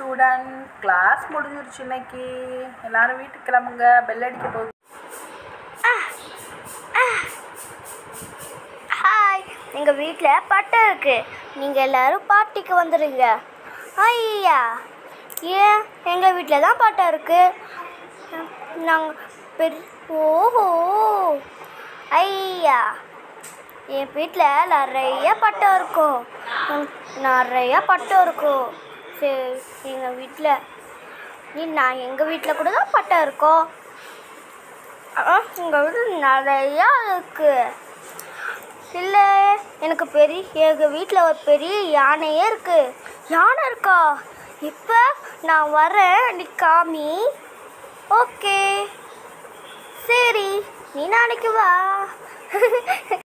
student class முடிஞ்சிருச்சு இன்னைக்கு எல்லாரும் வீட்டுக்கு கிளம்புங்க பெல் அடிக்க போகுது ஹாய் எங்கள் வீட்டில் பட்டம் இருக்கு நீங்கள் எல்லாரும் பார்ட்டிக்கு வந்துடுங்க ஐயா ஏன் எங்கள் வீட்டில் தான் பட்டம் இருக்கு நாங்கள் பெரிய ஓஹோ ஐயா என் வீட்டில் நிறைய பட்டம் இருக்கும் ம், நிறைய பட்டம் இருக்கும் சரி எங்கள் வீட்டில் நீ நான் எங்கள் வீட்டில் கூட தான் பட்டம் இருக்கும் எங்கள் வீட்டில் நிறையா இருக்குது இல்லை எனக்கு பெரிய எங்கள் வீட்டில் ஒரு பெரிய யானையே இருக்கு யானை இருக்கா இப்போ நான் வரேன் நீ காமி ஓகே சரி நீ நாளைக்கு வா